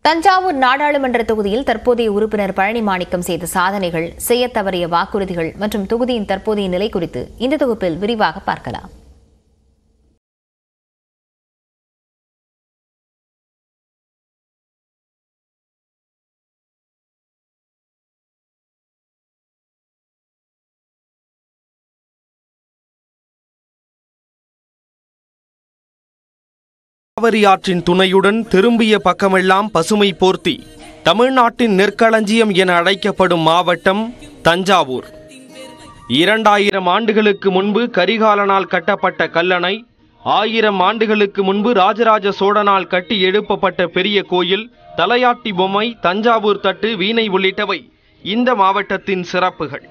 தஞ்சாவூர் நாடாளுமன்ற தொகுதியில் தற்போதைய உறுப்பினர் பழனி மாணிக்கம் செய்த சாதனைகள் செய்யத் தவறிய வாக்குறுதிகள் மற்றும் தொகுதியின் தற்போதைய நிலை குறித்து இந்த தொகுப்பில் விரிவாக பார்க்கலாம் காவிரி ஆற்றின் துணையுடன் திரும்பிய பக்கமெல்லாம் பசுமை போர்த்தி தமிழ்நாட்டின் நெற்களஞ்சியம் என அழைக்கப்படும் மாவட்டம் தஞ்சாவூர் இரண்டாயிரம் ஆண்டுகளுக்கு முன்பு கரிகாலனால் கட்டப்பட்ட கல்லணை ஆயிரம் ஆண்டுகளுக்கு முன்பு ராஜராஜ சோழனால் கட்டி எழுப்பப்பட்ட பெரிய கோயில் தலையாட்டி பொம்மை தஞ்சாவூர் தட்டு வீணை உள்ளிட்டவை இந்த மாவட்டத்தின் சிறப்புகள்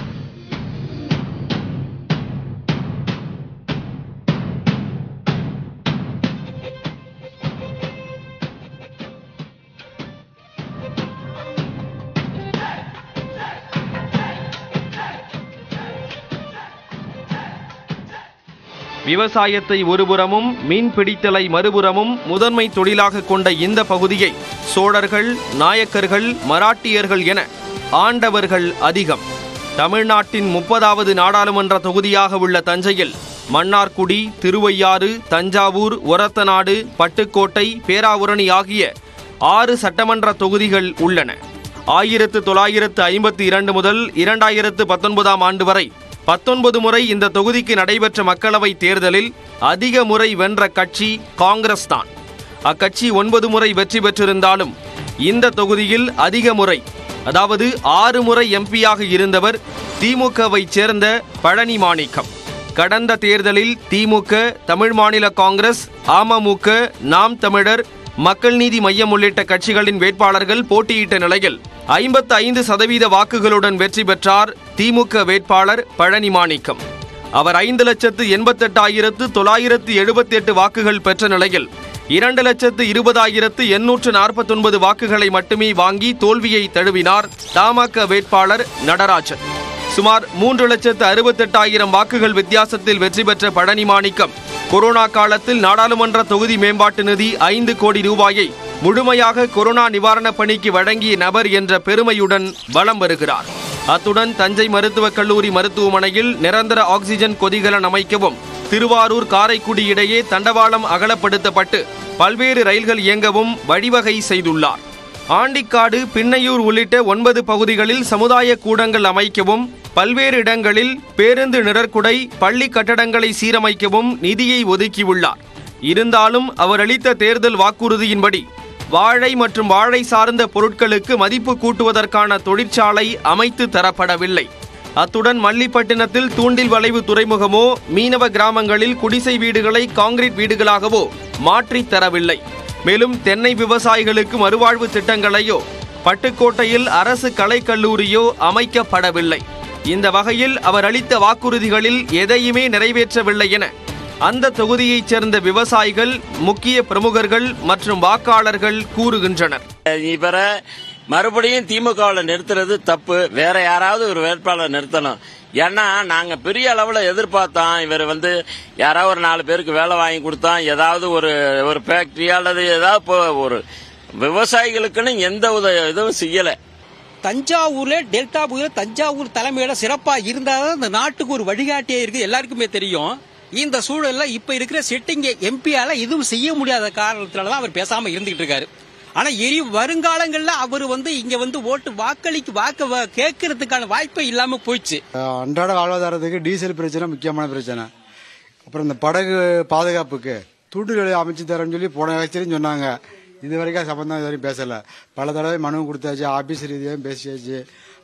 விவசாயத்தை ஒருபுறமும் மீன் பிடித்தலை மறுபுறமும் முதன்மை தொழிலாக கொண்ட இந்த பகுதியை சோழர்கள் நாயக்கர்கள் மராட்டியர்கள் என ஆண்டவர்கள் அதிகம் தமிழ்நாட்டின் முப்பதாவது நாடாளுமன்ற தொகுதியாக உள்ள தஞ்சையில் மன்னார்குடி திருவையாறு தஞ்சாவூர் ஒரத்தநாடு பட்டுக்கோட்டை பேராவூரணி ஆகிய ஆறு சட்டமன்ற தொகுதிகள் உள்ளன ஆயிரத்து தொள்ளாயிரத்து ஐம்பத்தி இரண்டு முதல் இரண்டாயிரத்து பத்தொன்பதாம் ஆண்டு வரை பத்தொன்பது முறை இந்த தொகுதிக்கு நடைபெற்ற மக்களவைத் தேர்தலில் அதிக முறை வென்ற கட்சி காங்கிரஸ் தான் அக்கட்சி ஒன்பது முறை வெற்றி பெற்றிருந்தாலும் இந்த தொகுதியில் அதிக முறை அதாவது ஆறு முறை எம்பியாக இருந்தவர் திமுகவைச் சேர்ந்த பழனி மாணிக்கம் கடந்த தேர்தலில் திமுக தமிழ் மாநில காங்கிரஸ் அமமுக நாம் தமிழர் மக்கள் நீதி மையம் உள்ளிட்ட கட்சிகளின் வேட்பாளர்கள் போட்டியிட்ட நிலையில் ஐம்பத்து ஐந்து சதவீத வாக்குகளுடன் வெற்றி பெற்றார் திமுக வேட்பாளர் பழனி மாணிக்கம் அவர் ஐந்து லட்சத்து எண்பத்தெட்டாயிரத்து தொள்ளாயிரத்து எழுபத்தி எட்டு வாக்குகள் பெற்ற நிலையில் இரண்டு லட்சத்து இருபதாயிரத்து எண்ணூற்று நாற்பத்தொன்பது வாக்குகளை மட்டுமே வாங்கி தோல்வியை தழுவினார் தமாக வேட்பாளர் நடராஜன் சுமார் மூன்று லட்சத்து அறுபத்தெட்டாயிரம் வாக்குகள் வித்தியாசத்தில் வெற்றி பெற்ற பழனி மாணிக்கம் கொரோனா காலத்தில் நாடாளுமன்ற தொகுதி மேம்பாட்டு நிதி ஐந்து கோடி ரூபாயை முழுமையாக கொரோனா நிவாரணப் பணிக்கு வழங்கிய நபர் என்ற பெருமையுடன் வலம் வருகிறார் அத்துடன் தஞ்சை மருத்துவக் கல்லூரி மருத்துவமனையில் நிரந்தர ஆக்சிஜன் கொதிகலன் அமைக்கவும் திருவாரூர் காரைக்குடி இடையே தண்டவாளம் அகலப்படுத்தப்பட்டு பல்வேறு ரயில்கள் இயங்கவும் வழிவகை செய்துள்ளார் ஆண்டிக்காடு பின்னையூர் உள்ளிட்ட ஒன்பது பகுதிகளில் சமுதாய கூடங்கள் அமைக்கவும் பல்வேறு இடங்களில் பேருந்து நிழற்குடை பள்ளி கட்டடங்களை சீரமைக்கவும் நிதியை ஒதுக்கியுள்ளார் இருந்தாலும் அவர் அளித்த தேர்தல் வாக்குறுதியின்படி வாழை மற்றும் வாழை சார்ந்த பொருட்களுக்கு மதிப்பு கூட்டுவதற்கான தொழிற்சாலை அமைத்து தரப்படவில்லை அத்துடன் மல்லிப்பட்டினத்தில் தூண்டில் வளைவு துறைமுகமோ மீனவ கிராமங்களில் குடிசை வீடுகளை காங்கிரீட் வீடுகளாகவோ மாற்றித் தரவில்லை மேலும் தென்னை விவசாயிகளுக்கு மறுவாழ்வு திட்டங்களையோ பட்டுக்கோட்டையில் அரசு கலைக்கல்லூரியோ அமைக்கப்படவில்லை இந்த வகையில் அவர் அளித்த வாக்குறுதிகளில் எதையுமே நிறைவேற்றவில்லை என அந்த தொகுதியைச் சேர்ந்த விவசாயிகள் முக்கிய பிரமுகர்கள் மற்றும் வாக்காளர்கள் கூறுகின்றனர் இவரை மறுபடியும் திமுகவில் நிறுத்துறது தப்பு வேற யாராவது ஒரு வேட்பாளர் நிறுத்தணும் ஏன்னா நாங்க பெரிய அளவுல எதிர்பார்த்தோம் இவர் வந்து யாராவது ஒரு நாலு பேருக்கு வேலை வாங்கி கொடுத்தோம் ஏதாவது ஒரு ஒரு ஃபேக்டரி அல்லது ஏதாவது இப்போ ஒரு விவசாயிகளுக்குன்னு எந்த உத இதுவும் செய்யல தஞ்சாவூர்ல டெல்டா பகுதியில் தஞ்சாவூர் தலைமையில சிறப்பா இருந்தாதான் இந்த நாட்டுக்கு ஒரு வழிகாட்டியே இருக்கு எல்லாருக்குமே தெரியும் இந்த சூழல்ல இப்ப இருக்கிற செட்டிங் எம்பியால எதுவும் செய்ய முடியாத காரணத்தினால தான் அவர் பேசாம இருந்துகிட்டு இருக்காரு ஆனா எரி வருங்காலங்கள்ல அவர் வந்து இங்க வந்து ஓட்டு வாக்களிக்கு வாக்கு வ- கேட்கறதுக்கான வாய்ப்பே இல்லாம போயிடுச்சு அஹ் அன்றாட வாழ்வாதாரத்துக்கு டீசல் பிரச்சனை முக்கியமான பிரச்சனை அப்புறம் இந்த படகு பாதுகாப்புக்கு தூண்டுகளை அமைச்சு தரேன்னு சொல்லி போன கட்சியிலும் சொன்னாங்க இது வரைக்கும் சம்பந்தம் இது வரைக்கும் பேசல பல தடவை மனு கொடுத்தாச்சு ஆபீஸ் ரீதியாகவும் பேசியாச்சு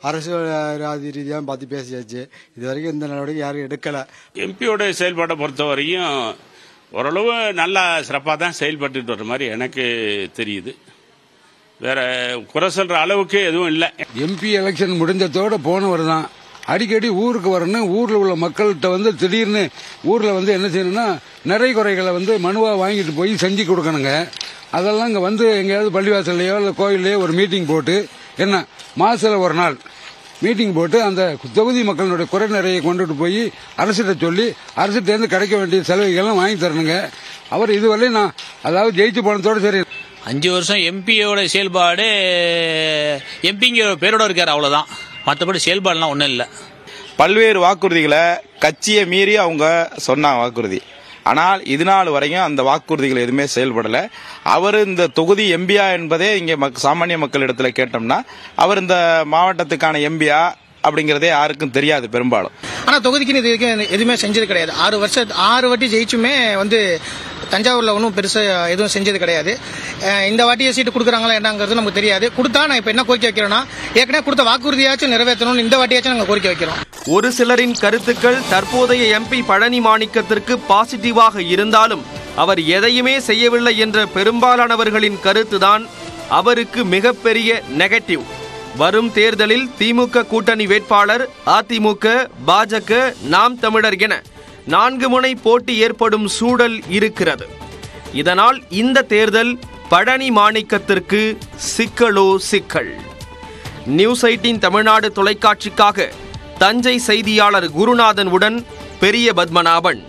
அரசியல் ரீதியாகவும் பார்த்து பேசியாச்சு இது வரைக்கும் இந்த நடவடிக்கை யாரும் எடுக்கல எம்பியோட செயல்பாட்டை பொறுத்த வரையும் ஓரளவு நல்லா சிறப்பாக தான் செயல்பட்டுட்டு வர மாதிரி எனக்கு தெரியுது வேற குறை சொல்ற அளவுக்கு எதுவும் இல்லை எம்பி எலெக்ஷன் முடிஞ்சதோட போனவர் தான் அடிக்கடி ஊருக்கு வரணும் ஊர்ல உள்ள மக்கள்கிட்ட வந்து திடீர்னு ஊர்ல வந்து என்ன செய்யணும்னா நிறை குறைகளை வந்து மனுவா வாங்கிட்டு போய் செஞ்சு கொடுக்கணுங்க அதெல்லாம் இங்க வந்து எங்கேயாவது பள்ளிவாசல்லையோ இல்லை கோயில்லையோ ஒரு மீட்டிங் போட்டு என்ன மாசத்துல ஒரு நாள் மீட்டிங் போட்டு அந்த தொகுதி மக்களுடைய குறை நிறையை கொண்டுட்டு போய் அரசிட்ட சொல்லி அரசிட்டேருந்து கிடைக்க வேண்டிய செலவுகள்லாம் வாங்கி தரணுங்க அவர் இதுவரையும் நான் அதாவது ஜெயிச்சு போனதோட சரி அஞ்சு வருஷம் எம்பியோட செயல்பாடு எம்பிங்க பேரோட இருக்கார் அவ்வளோதான் மற்றபடி செயல்பாடுலாம் ஒன்றும் இல்லை பல்வேறு வாக்குறுதிகளை கட்சியை மீறி அவங்க சொன்னாங்க வாக்குறுதி ஆனால் இது நாள் வரையும் அந்த வாக்குறுதிகள் எதுவுமே செயல்படல அவர் இந்த தொகுதி எம்பியா என்பதே இங்கே மக் சாமானிய மக்களிடத்துல கேட்டோம்னா அவர் இந்த மாவட்டத்துக்கான எம்பியா அப்படிங்கறதே யாருக்கும் தெரியாது பெரும்பாலும் ஆனா தொகுதிக்குன்னு இது வரைக்கும் எதுவுமே செஞ்சது கிடையாது ஆறு வருஷம் ஆறு வாட்டி ஜெயிச்சுமே வந்து தஞ்சாவூர்ல ஒன்றும் பெருசா எதுவும் செஞ்சது கிடையாது அஹ் இந்த வாட்டியே சீட்டு கொடுக்குறாங்களா என்னங்கிறது நமக்கு தெரியாது கொடுத்தா நான் இப்போ என்ன கோரிக்கை வைக்கிறேன்னா ஏற்கனவே கொடுத்த வாக்குறுதியாச்சும் நிறைவேற்றணும்னு இந்த வாட்டியாச்சும் நாங்கள் கோரிக்கை வைக்கிறோம் ஒரு சிலரின் கருத்துக்கள் தற்போதைய எம்பி பழனி மாணிக்கத்திற்கு பாசிட்டிவாக இருந்தாலும் அவர் எதையுமே செய்யவில்லை என்ற பெரும்பாலானவர்களின் கருத்துதான் அவருக்கு மிகப்பெரிய நெகட்டிவ் வரும் தேர்தலில் திமுக கூட்டணி வேட்பாளர் அதிமுக பாஜக நாம் தமிழர் என நான்கு முனை போட்டி ஏற்படும் சூழல் இருக்கிறது இதனால் இந்த தேர்தல் பழனி மாணிக்கத்திற்கு சிக்கலோ சிக்கல் நியூஸ் எயிட்டின் தமிழ்நாடு தொலைக்காட்சிக்காக தஞ்சை செய்தியாளர் குருநாதன் உடன் பெரிய பத்மநாபன்